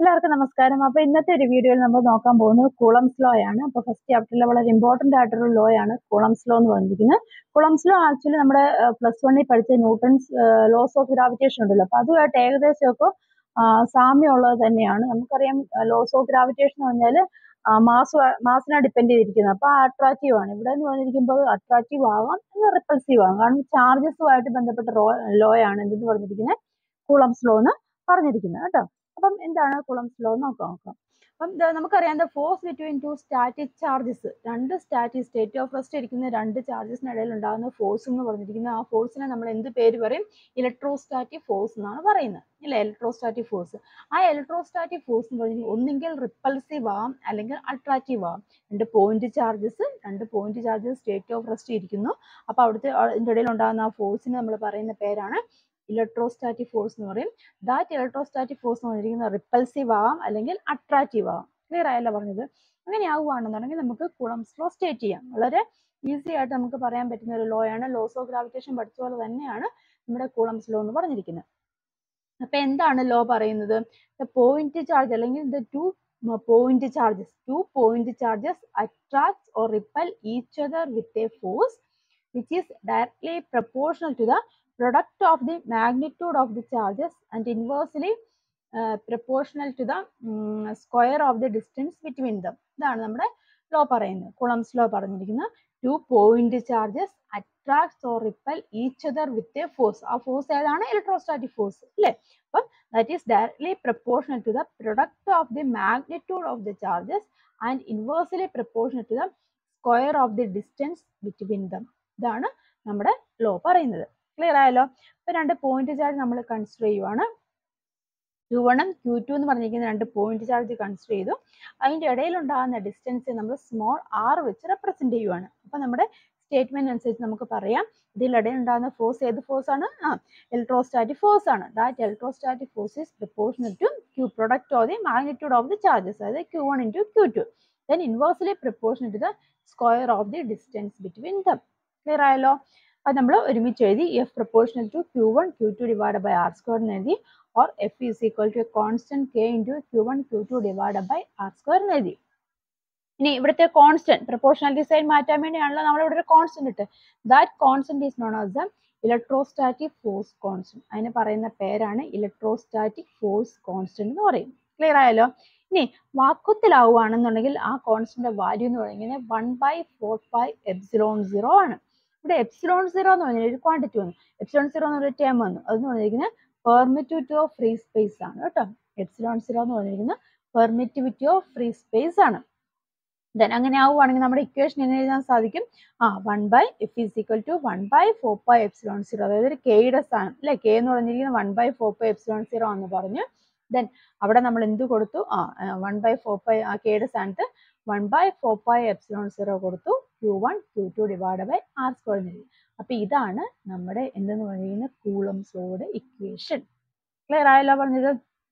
എല്ലാവർക്കും നമസ്കാരം അപ്പൊ ഇന്നത്തെ ഒരു വീഡിയോയിൽ നമ്മൾ നോക്കാൻ പോകുന്നത് കുളംസ് ലോ ആണ് അപ്പൊ ഫസ്റ്റ് ചാപ്റ്ററിലെ വളരെ ഇമ്പോർട്ടന്റ് ആയിട്ടുള്ള ലോ ആണ് കുളംസ് ലോ എന്ന് പറഞ്ഞിരിക്കുന്നത് കുളംസ് ലോ ആക്ച്വലി നമ്മുടെ പ്ലസ് വണ്ണിൽ പഠിച്ച ന്യൂട്ടൺസ് ലോസ് ഓഫ് ഗ്രാവിറ്റേഷൻ ഉണ്ടല്ലോ അപ്പൊ അതുമായിട്ട് ഏകദേശമൊക്കെ സാമ്യമുള്ളത് തന്നെയാണ് നമുക്കറിയാം ലോസ് ഓഫ് ഗ്രാവിറ്റേഷൻ എന്ന് പറഞ്ഞാൽ മാസ് മാസിനെ ഡിപ്പെൻഡ് ചെയ്തിരിക്കുന്നത് അപ്പൊ അട്രാക്റ്റീവ് ആണ് ഇവിടെ എന്ന് പറഞ്ഞിരിക്കുമ്പോൾ അട്രാക്റ്റീവ് ആവാം റിപ്പൾസീവ് ആവാം കാരണം ചാർജസുമായിട്ട് ബന്ധപ്പെട്ട ലോ ആണ് എന്തെന്ന് പറഞ്ഞിരിക്കുന്നത് കുളംസ് ലോ എന്ന് പറഞ്ഞിരിക്കുന്നത് കേട്ടോ അപ്പം എന്താണ് കുളംസ് ലോ നോക്കാം നോക്കാം അപ്പം നമുക്കറിയാം the force between two static charges രണ്ട് സ്റ്റാറ്റിക് സ്റ്റേറ്റ് ഓഫ് റെസ്റ്റ് ഇരിക്കുന്ന രണ്ട് ചാർജസിനിടയിൽ ഉണ്ടാകുന്ന ഫോഴ്സ് എന്ന് പറഞ്ഞിരിക്കുന്ന ആ ഫോഴ്സിനെ നമ്മൾ എന്ത് പേര് പറയും ഇലക്ട്രോസ്റ്റാറ്റിക് ഫോഴ്സ് എന്നാണ് പറയുന്നത് ഇല്ല ഇലക്ട്രോസ്റ്റാറ്റിക് ഫോഴ്സ് ആ ഇലക്ട്രോസ്റ്റാറ്റിക് ഫോഴ്സ് എന്ന് പറഞ്ഞാൽ ഒന്നെങ്കിൽ റിപ്പൾസീവ് ആവാം അല്ലെങ്കിൽ അട്രാക്റ്റീവ് ആവാം രണ്ട് പോയിന്റ് ചാർജസ് രണ്ട് point charges state of rest ഇരിക്കുന്നു അപ്പോൾ അവിടുത്തെ അതിൻ്റെ ഇടയിൽ ഉണ്ടാകുന്ന ആ ഫോഴ്സിന് നമ്മൾ പറയുന്ന പേരാണ് ഇലക്ട്രോസ്റ്റാറ്റിക് ഫോഴ്സ് എന്ന് പറയും ദാറ്റ് ഇലക്ട്രോസ്റ്റാറ്റിക് ഫോഴ്സ് എന്ന് പറഞ്ഞിരിക്കുന്നത് റിപ്പൾസീവ് ആവാം അല്ലെങ്കിൽ അട്രാക്റ്റീവ് ആവാം ക്ലിയർ ആയല്ല പറഞ്ഞത് അങ്ങനെ ആവുകയാണെന്നുണ്ടെങ്കിൽ നമുക്ക് കുളംസ് ലോ സ്റ്റേറ്റ് ചെയ്യാം വളരെ ഈസി ആയിട്ട് നമുക്ക് പറയാൻ പറ്റുന്ന ഒരു ലോ ആണ് ലോസ് ഓഫ് ഗ്രാവിറ്റേഷൻ പഠിച്ച പോലെ തന്നെയാണ് നമ്മുടെ കുളംസ് ലോ എന്ന് പറഞ്ഞിരിക്കുന്നത് അപ്പൊ എന്താണ് ലോ പറയുന്നത് പോയിന്റ് ചാർജ് അല്ലെങ്കിൽ the two point charges two point charges attract or repel each other with a force which is directly proportional to the product of the magnitude of the charges and inversely uh, proportional to the um, square of the distance between them ഇതാണ് നമ്മുടെ law പറയുന്നത് Coulomb's law പറഞ്ഞിരിക്കുന്നത് two point charges attracts or repel each other with a force ആ force ഏതാണ് electrostatic force അല്ലേ അപ്പം that is directly proportional to the product of the magnitude of the charges and inversely proportional to the square of the distance between them ഇതാണ് നമ്മുടെ law പറയുന്നത് clear ആയല്ലോ അപ്പൊ രണ്ട് പോയിന്റ് ചാർജ് നമ്മൾ കൺസിഡർ ചെയ്യുവാണ് ക്യൂ വണ്ണും ക്യൂ ടു എന്ന് പറഞ്ഞിരിക്കുന്ന രണ്ട് പോയിന്റ് ചാർജ് കൺസിഡർ ചെയ്തു അതിന്റെ ഇടയിൽ ഉണ്ടാകുന്ന ഡിസ്റ്റൻസ് നമ്മൾ സ്മോൾ ആർ വെച്ച് റെപ്രസെന്റ് ചെയ്യുവാണ് അപ്പൊ നമ്മുടെ സ്റ്റേറ്റ്മെന്റ് അനുസരിച്ച് നമുക്ക് പറയാം ഇതിലിടയിൽ ഉണ്ടാകുന്ന ഫോഴ്സ് ഏത് ഫോഴ്സ് ആണ് ആ ഇലക്ട്രോസ്റ്റാറ്റിക് ഫോഴ്സ് ആണ് that electrostatic force is proportional to Q product of the magnitude of the charges അതായത് Q one into Q two then inversely proportional to the square of the distance between them clear ആയല്ലോ അത് നമ്മൾ ഒരുമിച്ച് എഴുതി F proportional to Q one Q two divide by R square എന്ന് എഴുതി or F is equal to a constant K into Q one Q two divide by R square എന്ന് എഴുതി ഇനി ഇവിടുത്തെ കോൺസ്റ്റന്റ് പ്രപ്പോർഷണാലിറ്റി സൈൻ മാറ്റാൻ വേണ്ടിയാണല്ലോ നമ്മൾ ഇവിടെ ഒരു കോൺസ്റ്റന്റ് ഇട്ട് that constant is known as the electrostatic force constant അതിന് പറയുന്ന പേരാണ് ഇലക്ട്രോസ്റ്റാറ്റിക് ഫോഴ്സ് കോൺസ്റ്റന്റ് എന്ന് പറയും ക്ലിയർ ആയല്ലോ ഇനി വാക്വത്തിലാവുകയാണെന്നുണ്ടെങ്കിൽ ആ കോൺസ്റ്റന്റ് വാല്യൂ എന്ന് പറയുന്നത് one by four five epsilon zero ആണ് ഇവിടെ എപ്സിലോൺ സീറോ എന്ന് പറഞ്ഞാൽ ഒരു ക്വാണ്ടിറ്റി വന്നു എപ്സിലോൺ സീറോ എന്ന് ഒരു ടേം വന്നു അതെന്ന് പറഞ്ഞിരിക്കുന്നത് പെർമിറ്റിവിറ്റി ഓഫ് ഫ്രീ സ്പേസ് ആണ് കേട്ടോ എപ്സിലോൺ സീറോ എന്ന് പറഞ്ഞിരിക്കുന്നത് പെർമിറ്റിവിറ്റി ഓഫ് ഫ്രീ സ്പേസ് ആണ് ദെൻ അങ്ങനെ ആവുകയാണെങ്കിൽ നമ്മുടെ ഇക്വേഷൻ എങ്ങനെ എഴുതാൻ സാധിക്കും ആ one by F is equal to one by four by epsilon zero അതായത് ഒരു കെയുടെ സ്ഥാനം അല്ലെ കെ എന്ന് പറഞ്ഞിരിക്കുന്നത് one by four by epsilon zero എന്ന് പറഞ്ഞു ദെൻ അവിടെ നമ്മൾ എന്ത് കൊടുത്തു ആ വൺ ബൈ ഫോർ ബൈ ആ കെയുടെ സ്ഥാനത്ത് one by four by epsilon zero കൊടുത്തു Q one Q two divide by R square എഴുതി അപ്പൊ ഇതാണ് നമ്മുടെ എന്തെന്ന് പറയുന്ന കൂളംസ് ലോയുടെ ഇക്വേഷൻ ക്ലിയർ ആയല്ലോ പറഞ്ഞത്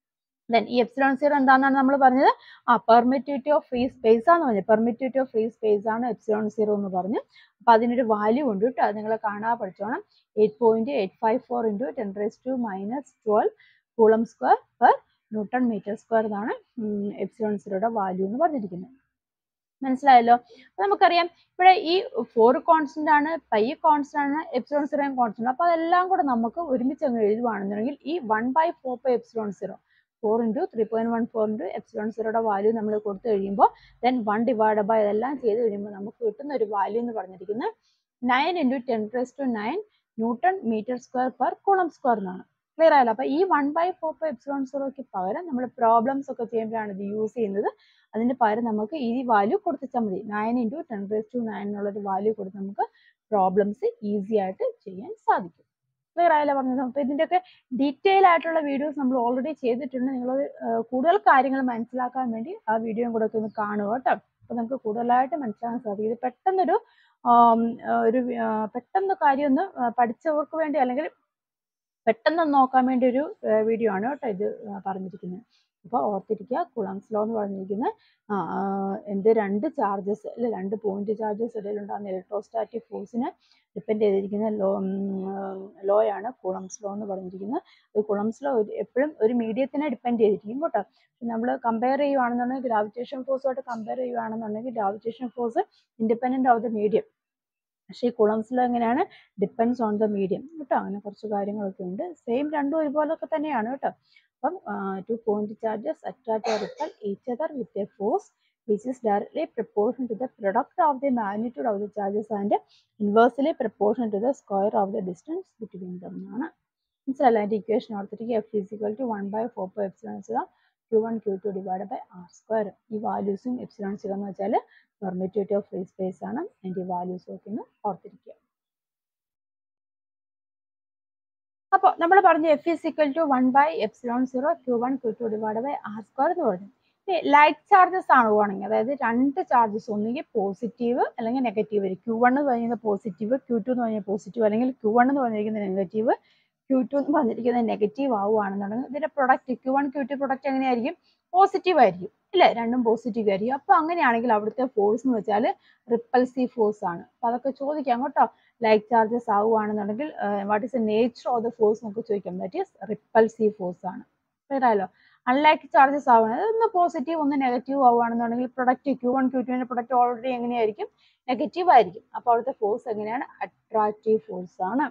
ദെൻ ഈ എപ്സിലോൺ സീറോ എന്താണെന്നാണ് നമ്മൾ പറഞ്ഞത് ആ പെർമിറ്റിവിറ്റി ഓഫ് ഫ്രീ സ്പേസ് ആണ് പറഞ്ഞത് പെർമിറ്റിവിറ്റി ഓഫ് ഫ്രീ സ്പേസ് ആണ് എപ്സിലോൺ സീറോ എന്ന് പറഞ്ഞു അപ്പൊ അതിനൊരു വാല്യൂ ഉണ്ട് കേട്ടോ അത് നിങ്ങൾ കാണാൻ പഠിച്ചോണം eight point eight five four into ten raise to minus twelve coulomb square per newton metre square എന്നാണ് എപ്സിലോൺ സീറോയുടെ വാല്യൂ എന്ന് പറഞ്ഞിരിക്കുന്നത് മനസ്സിലായല്ലോ നമുക്കറിയാം ഇവിടെ ഈ ഫോർ കോൺസ്റ്റന്റ് ആണ് പൈ കോൺസ്റ്റന്റ് ആണ് എപ്സിലോൺ സീറോയും കോൺസ്റ്റന്റ് അപ്പൊ അതെല്ലാം കൂടെ നമുക്ക് ഒരുമിച്ച് അങ്ങ് എഴുതുവാണെന്നുണ്ടെങ്കിൽ ഈ one by four by epsilon zero four into three point one four into epsilon സീറോയുടെ വാല്യൂ നമ്മൾ കൊടുത്തു കഴിയുമ്പോൾ ദെൻ വൺ ഡിവൈഡ് ബൈ അതെല്ലാം ചെയ്ത് കഴിയുമ്പോൾ നമുക്ക് കിട്ടുന്ന ഒരു വാല്യൂ എന്ന് പറഞ്ഞിരിക്കുന്നത് nine into ten plus two nine newton metre square per coulomb square എന്നാണ് ക്ലിയർ ആയല്ലോ അപ്പൊ ഈ one by four by epsilon സീറോയ്ക്ക് പകരം നമ്മൾ പ്രോബ്ലംസ് ഒക്കെ ചെയ്യുമ്പോഴാണ് ഇത് യൂസ് ചെയ്യുന്നത് അതിന് പകരം നമുക്ക് ഈ വാല്യൂ കൊടുത്തിച്ചാൽ മതി nine into ten raise to nine എന്നുള്ളൊരു വാല്യൂ കൊടുത്ത് നമുക്ക് പ്രോബ്ലംസ് ഈസി ആയിട്ട് ചെയ്യാൻ സാധിക്കും ക്ലിയർ ആയല്ലോ പറഞ്ഞത് അപ്പോൾ ഇതിൻ്റെയൊക്കെ ഡീറ്റെയിൽ ആയിട്ടുള്ള വീഡിയോസ് നമ്മൾ ഓൾറെഡി ചെയ്തിട്ടുണ്ട് നിങ്ങൾ കൂടുതൽ കാര്യങ്ങൾ മനസ്സിലാക്കാൻ വേണ്ടി ആ വീഡിയോയും കൂടെ ഒക്കെ ഒന്ന് കാണുക കേട്ടോ അപ്പോൾ നമുക്ക് കൂടുതലായിട്ട് മനസ്സിലാക്കാൻ സാധിക്കും ഇത് പെട്ടെന്നൊരു ഒരു പെട്ടെന്ന് കാര്യം ഒന്ന് പഠിച്ചവർക്ക് വേണ്ടി അല്ലെങ്കിൽ പെട്ടെന്ന് നോക്കാൻ വേണ്ടി ഒരു വീഡിയോ ആണ് കേട്ടോ ഇത് പറഞ്ഞിരിക്കുന്നത് അപ്പോൾ ഓർത്തിരിക്കുക കുളംസ് ലോ എന്ന് പറഞ്ഞിരിക്കുന്നത് ആ, ആ, എന്ത് രണ്ട് ചാർജസ് അല്ലെ രണ്ട് പോയിന്റ് ചാർജസ് ഇടയിലുണ്ടാകുന്ന ഇലക്ട്രോസ്റ്റാറ്റിക് ഫോഴ്സിനെ ഡിപ്പെൻഡ് ചെയ്തിരിക്കുന്ന ലോ ലോ ആണ് കുളംസ് ലോ എന്ന് പറഞ്ഞിരിക്കുന്നത് അത് കുളംസ് ലോ എപ്പോഴും ഒരു മീഡിയത്തിനെ ഡിപ്പെൻഡ് ചെയ്തിരിക്കും കേട്ടോ നമ്മൾ കമ്പയർ ചെയ്യുവാണെന്നുണ്ടെങ്കിൽ ഗ്രാവിറ്റേഷൻ ഫോഴ്സുമായിട്ട് കമ്പയർ ചെയ്യുവാണെന്നുണ്ടെങ്കിൽ gravitation force independent of the medium പക്ഷേ ഈ കുളംസ് ലോ എങ്ങനെയാണ് ഡിപ്പെൻസ് ഓൺ ദ മീഡിയം കേട്ടോ അങ്ങനെ കുറച്ച് കാര്യങ്ങളൊക്കെ ഉണ്ട് സെയിം രണ്ടും ഒരുപോലൊക്കെ തന്നെയാണ് കേട്ടോ അപ്പം two point charges attract or repel each other with a force which is directly proportion to the product of the magnitude of the charges and inversely proportion to the square of the distance between them എന്നാണ് മനസ്സിലല്ല അതിൻ്റെ equation ഓർത്തിരിക്കുക F physical to one by four by epsilon zero Q one Q two divide by R square ഈ വാല്യൂസും epsilon zero എന്ന് വെച്ചാൽ permittivity of free space ആണ് അതിൻ്റെ വാല്യൂസ് ഒക്കെ ഒന്ന് ഓർത്തിരിക്കുക അപ്പോൾ നമ്മൾ പറഞ്ഞു F is equal to one by epsilon zero Q one Q two divide by R square എന്ന് പറഞ്ഞു ലൈറ്റ് ചാർജസ് ആണ് പോവാണെങ്കിൽ അതായത് രണ്ട് ചാർജസ് ഒന്നുകിൽ പോസിറ്റീവ് അല്ലെങ്കിൽ നെഗറ്റീവ് വരും ക്യൂ വൺ എന്ന് പറയുന്നത് പോസിറ്റീവ് ക്യൂ ടു എന്ന് പറഞ്ഞാൽ പോസിറ്റീവ് അല്ലെങ്കിൽ ക്യൂ വൺ എന്ന് പറഞ്ഞിരിക്കുന്നത് നെഗറ്റീവ് ക്യൂ ടു എന്ന് പറഞ്ഞിരിക്കുന്നത് നെഗറ്റീവ് ആവുകയാണെന്നുണ്ടെങ്കിൽ ഇതിന്റെ product Q one Q two product എങ്ങനെയായിരിക്കും പോസിറ്റീവ് ആയിരിക്കും ഇല്ലേ രണ്ടും പോസിറ്റീവ് ആയിരിക്കും അപ്പോൾ അങ്ങനെയാണെങ്കിൽ അവിടുത്തെ ഫോഴ്സ് എന്ന് വെച്ചാൽ റിപ്പൽസീവ് ഫോഴ്സ് ആണ് അപ്പോൾ അതൊക്കെ ചോദിക്കാം കേട്ടോ ലൈറ്റ് ചാർജസ് ആവുകയാണെന്നുണ്ടെങ്കിൽ what is the nature of the force നമുക്ക് ചോദിക്കാം ദാറ്റ് ഈസ് റിപ്പൽസീവ് ഫോഴ്സ് ആണ് ക്ലിയർ ആയല്ലോ അൺലൈക്ക് ചാർജസ് ആവുന്നത് ഒന്ന് പോസിറ്റീവ് ഒന്ന് നെഗറ്റീവ് ആവുകയാണെന്നുണ്ടെങ്കിൽ പ്രൊഡക്റ്റ് ക്യൂ വൺ ക്യൂ ടുവിന്റെ പ്രൊഡക്റ്റ് ഓൾറെഡി എങ്ങനെയായിരിക്കും നെഗറ്റീവ് ആയിരിക്കും അപ്പോൾ അവിടുത്തെ ഫോഴ്സ് എങ്ങനെയാണ് അട്രാക്റ്റീവ് ഫോഴ്സ് ആണ്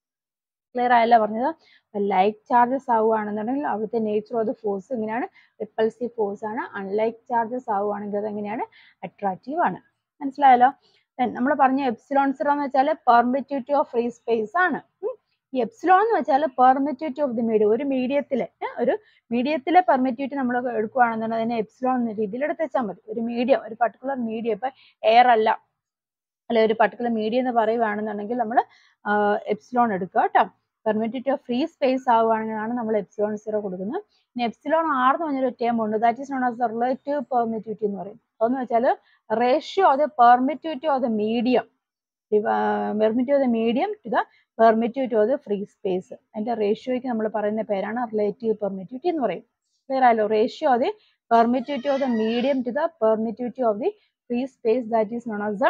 ക്ലിയർ ആയല്ലോ പറഞ്ഞത് ലൈക്ക് ചാർജസ് ആവുകയാണെന്നുണ്ടെങ്കിൽ അവിടുത്തെ നേച്ചർ ഓഫ് ദ ഫോഴ്സ് എങ്ങനെയാണ് റിപ്പൾസീവ് ഫോഴ്സ് ആണ് അൺലൈക്ക് ചാർജസ് ആവുകയാണെങ്കിൽ അത് എങ്ങനെയാണ് അട്രാക്റ്റീവ് ആണ് മനസ്സിലായല്ലോ നമ്മൾ പറഞ്ഞ എപ്സിലോൺ സീറോ എന്ന് വെച്ചാൽ പെർമിറ്റിവിറ്റി ഓഫ് ഫ്രീ സ്പേസ് ആണ് ഉം. ഈ എപ്സിലോൺ എന്ന് വെച്ചാൽ പെർമിറ്റിവിറ്റി ഓഫ് ദി മീഡിയം ഒരു മീഡിയത്തിലെ ഒരു മീഡിയത്തിലെ പെർമിറ്റിവിറ്റി നമ്മൾ എടുക്കുകയാണെന്നുണ്ടെങ്കിൽ അതിനെ എപ്സിലോൺ എന്ന രീതിയിൽ എടുത്ത് വെച്ചാൽ മതി ഒരു മീഡിയം ഒരു പർട്ടിക്കുലർ മീഡിയം ഇപ്പൊ എയർ അല്ല അല്ലെ ഒരു പർട്ടിക്കുലർ മീഡിയം എന്ന് പറയുകയാണെന്നുണ്ടെങ്കിൽ നമ്മൾ എപ്സിലോൺ എടുക്കുക കേട്ടോ പെർമിറ്റിവിറ്റി ഓഫ് ഫ്രീ സ്പേസ് ആവുകയാണെങ്കിലാണ് നമ്മൾ എപ്സിലോൺ സീറോ കൊടുക്കുന്നത് ഇനി എപ്സിലോൺ ആർ എന്ന് പറഞ്ഞൊരു ടേം ഉണ്ട് that is known as the relative permittivity എന്ന് പറയും അതെന്ന് വെച്ചാൽ ratio of the permittivity of the medium permittivity of the medium to the permittivity of the free space അതിന്റെ റേഷ്യോയ്ക്ക് നമ്മൾ പറയുന്ന പേരാണ് റിലേറ്റീവ് പെർമിറ്റിവിറ്റി എന്ന് പറയും ക്ലിയർ ആയല്ലോ ratio of the permittivity of the medium to the permittivity of the free space that is known as the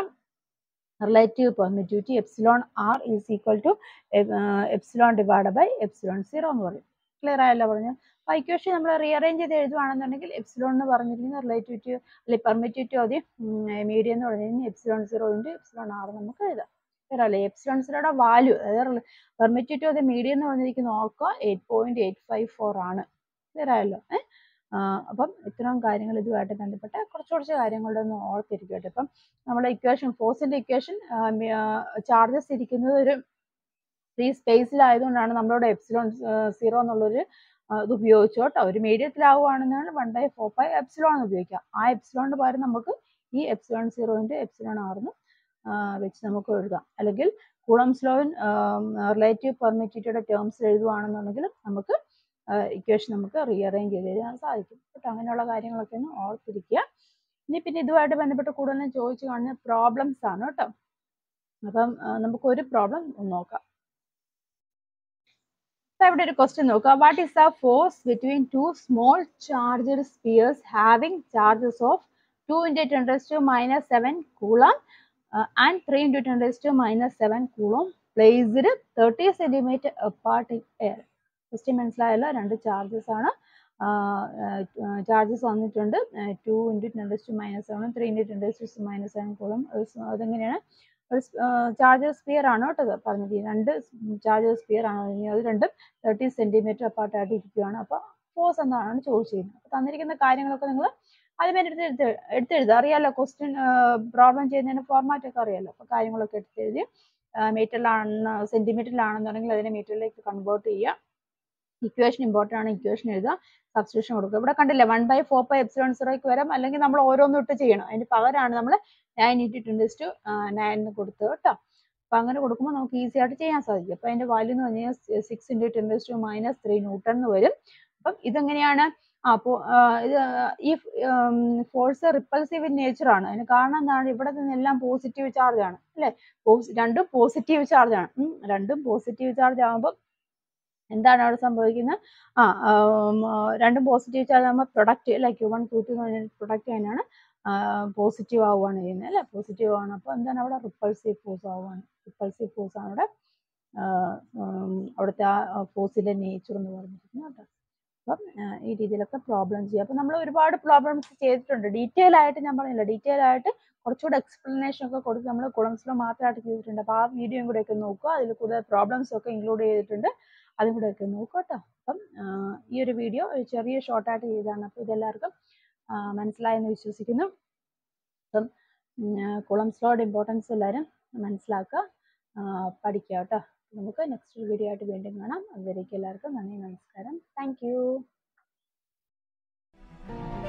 relative permittivity epsilon r is equal to uh, epsilon divided by epsilon 0 എന്ന് പറയും clear ആയല്ലോ പറഞ്ഞു അപ്പോൾ equation നമ്മൾ rearrange ചെയ്ത് എഴുതുവാണെന്നുണ്ടെങ്കിൽ epsilon എന്ന് പറഞ്ഞിരിക്കുന്ന relativity അല്ലെങ്കിൽ പെർമിറ്റിവിറ്റി ഓഫ് ദി മീഡിയം എന്ന് പറഞ്ഞിരിക്കുന്നത് epsilon zero into epsilon R നമുക്ക് എഴുതാം ക്ലിയർ അല്ലേ എപ്സിലോൺ സീറോയുടെ വാല്യൂ അതായത് പെർമിറ്റിവിറ്റി ഓഫ് ദി മീഡിയം എന്ന് പറഞ്ഞിരിക്കുന്ന ഓർക്കുക eight point eight five four ആണ് ക്ലിയർ ആയല്ലോ ഏഹ് അപ്പം ഇത്രയും കാര്യങ്ങൾ ഇതുമായിട്ട് ബന്ധപ്പെട്ട കുറച്ച് കുറച്ച് കാര്യങ്ങളുടെ ഒന്ന് ഓർത്തിരിക്കട്ടെ ഇപ്പം നമ്മുടെ ഇക്വേഷൻ ഫോഴ്സിന്റെ ഇക്വേഷൻ ചാർജസ് ഇരിക്കുന്നത് ഒരു ഫ്രീ സ്പേസിലായതുകൊണ്ടാണ് നമ്മളോട് എപ്സിലോൺ സീറോ എന്നുള്ളൊരു ഇത് ഉപയോഗിച്ചു കേട്ടോ ഒരു മീഡിയത്തിലാവുകയാണെന്നാണ് one by four by epsilon എന്ന് ഉപയോഗിക്കാം ആ എപ്സിലോണിന് പകരം നമുക്ക് ഈ എപ്സിലോൺ സീറോയിൻ്റെ എപ്സിലോൺ ആർന്ന് വെച്ച് നമുക്ക് എഴുതാം അല്ലെങ്കിൽ കൂളം സ്ലോയിൻ റിലേറ്റീവ് പെർമിറ്റിറ്റിയുടെ ടേംസിൽ എഴുതുവാണെന്നുണ്ടെങ്കിൽ നമുക്ക് ഇക്വേഷൻ നമുക്ക് റീഅറേഞ്ച് ചെയ്ത് എഴുതാൻ സാധിക്കും കേട്ടോ അങ്ങനെയുള്ള കാര്യങ്ങളൊക്കെ ഒന്ന് ഓർത്തിരിക്കുക ഇനി പിന്നെ ഇതുമായിട്ട് ബന്ധപ്പെട്ട് കൂടുതലും ചോദിച്ചു കാണുന്ന പ്രോബ്ലംസ് ആണ് കേട്ടോ അപ്പം നമുക്ക് ഒരു പ്രോബ്ലം നോക്കാം ഇവിടെ ഒരു ക്വസ്റ്റ്യൻ നോക്കുക what is the force between two small charged spheres having charges of two into ten raise to minus seven coulomb and three into ten raise to minus seven coulomb placed thirty centimetre apart in air question മനസ്സിലായല്ലോ രണ്ട് charges ആണ് charges വന്നിട്ടുണ്ട് two into ten raise to minus seven three into ten raise to minus seven coulomb അതെങ്ങനെയാണ് ഒരു charger sphere ആണ് കേട്ടോ പറഞ്ഞത് രണ്ട് ചാർജർ സ്പിയർ ആണ് അത് രണ്ടും തേർട്ടി സെന്റിമീറ്റർ അപ്പാർട്ടായിട്ട് ഇരിക്കുകയാണ് അപ്പോൾ ഫോഴ്സ് എന്താണ് ചോദിച്ചിരുന്നത് അപ്പോൾ തന്നിരിക്കുന്ന കാര്യങ്ങളൊക്കെ നിങ്ങൾ ആദ്യമേ എടുത്ത് എടുത്ത് എടുത്തെഴുതുക അറിയാലോ ക്വസ്റ്റ്യൻ പ്രോബ്ലം ചെയ്യുന്നതിന് ഫോർമാറ്റ് ഒക്കെ അറിയാലോ അപ്പോൾ കാര്യങ്ങളൊക്കെ എടുത്തെഴുതി മീറ്ററിലാണ് സെന്റിമീറ്ററിലാണെന്നുണ്ടെങ്കിൽ അതിനെ മീറ്ററിലേക്ക് കൺവേർട്ട് ചെയ്യുക ഇക്വേഷൻ ഇമ്പോർട്ടൻ്റ് ആണ് ഇക്വേഷൻ എഴുതുക സബ്സ്റ്റിറ്റ്യൂഷൻ കൊടുക്കുക ഇവിടെ കണ്ടില്ലേ one by four by epsilon സീറോയ്ക്ക് വരാം അല്ലെങ്കിൽ നമ്മൾ ഓരോന്നും ഇട്ട് ചെയ്യണം അതിന് പകരമാണ് നമ്മൾ nine into twenty two nine എന്ന് കൊടുത്തത് കേട്ടോ അപ്പം അങ്ങനെ കൊടുക്കുമ്പോൾ നമുക്ക് ഈസി ആയിട്ട് ചെയ്യാൻ സാധിക്കും അപ്പം അതിൻ്റെ വാല്യൂ എന്ന് പറഞ്ഞാൽ six into ten two minus three newton എന്ന് വരും അപ്പം ഇതെങ്ങനെയാണ് ആ അപ്പോൾ ഇത് ഈ ഫോഴ്സ് റിപ്പൾസീവ് ഇൻ നേച്ചർ ആണ് അതിന് കാരണം എന്താണ് ഇവിടെ നിന്നെല്ലാം പോസിറ്റീവ് ചാർജ് ആണ് അല്ലേ രണ്ടും പോസിറ്റീവ് ചാർജ് ആണ് രണ്ടും പോസിറ്റീവ് ചാർജ് ആകുമ്പോൾ എന്താണ് അവിടെ സംഭവിക്കുന്നത് ആ ആം, ആ, രണ്ടും പോസിറ്റീവ് ചാർജ് ആകുമ്പോൾ പ്രൊഡക്റ്റ് അല്ലെ ക്യൂ വൺ ക്യൂ ടു എന്ന് പറഞ്ഞാൽ പ്രൊഡക്റ്റ് തന്നെയാണ് പോസിറ്റീവ് ആവുകയാണ് ചെയ്യുന്നത് അല്ലേ പോസിറ്റീവ് ആണ് അപ്പോൾ എന്താണ് അവിടെ റിപ്പൾസീവ് ഫോഴ്സ് ആവുകയാണ് റിപ്പൾസീവ് ഫോഴ്സ് ആണ് അവിടെ ആ, ഉം, അവിടുത്തെ ആ ഫോഴ്സിൻ്റെ നേച്ചർ എന്ന് പറഞ്ഞിരിക്കുന്നത് കേട്ടോ അപ്പം ആ, ഈ രീതിയിലൊക്കെ പ്രോബ്ലം ചെയ്യുക അപ്പം നമ്മൾ ഒരുപാട് പ്രോബ്ലംസ് ചെയ്തിട്ടുണ്ട് ഡീറ്റെയിൽ ആയിട്ട് ഞാൻ പറഞ്ഞില്ല ഡീറ്റെയിൽ ആയിട്ട് കുറച്ചുകൂടെ എക്സ്പ്ലനേഷൻ ഒക്കെ കൊടുത്ത് നമ്മൾ കുളംസിലോ മാത്രമായിട്ട് ചെയ്തിട്ടുണ്ട് അപ്പോൾ ആ വീഡിയോയും കൂടെ ഒക്കെ നോക്കുക അതിൽ കൂടുതൽ പ്രോബ്ലംസ് ഒക്കെ ഇൻക്ലൂഡ് ചെയ്തിട്ടുണ്ട് അതും കൂടെ ഒക്കെ നോക്കുക കേട്ടോ അപ്പം ആ, ഈ ഒരു വീഡിയോ ഒരു ചെറിയ ഷോർട്ടായിട്ട് ചെയ്തതാണ് അപ്പോൾ ഇതെല്ലാവർക്കും ആ, മനസ്സിലായെന്ന് വിശ്വസിക്കുന്നു അപ്പം കുളംസ്ലോയുടെ ഇമ്പോർട്ടൻസ് എല്ലാവരും മനസ്സിലാക്കുക ആ, പഠിക്കുക കേട്ടോ നമുക്ക് നെക്സ്റ്റ് വീഡിയോ ആയിട്ട് വീണ്ടും കാണാം അതുവരേക്കും എല്ലാവർക്കും നന്ദി നമസ്കാരം താങ്ക് യു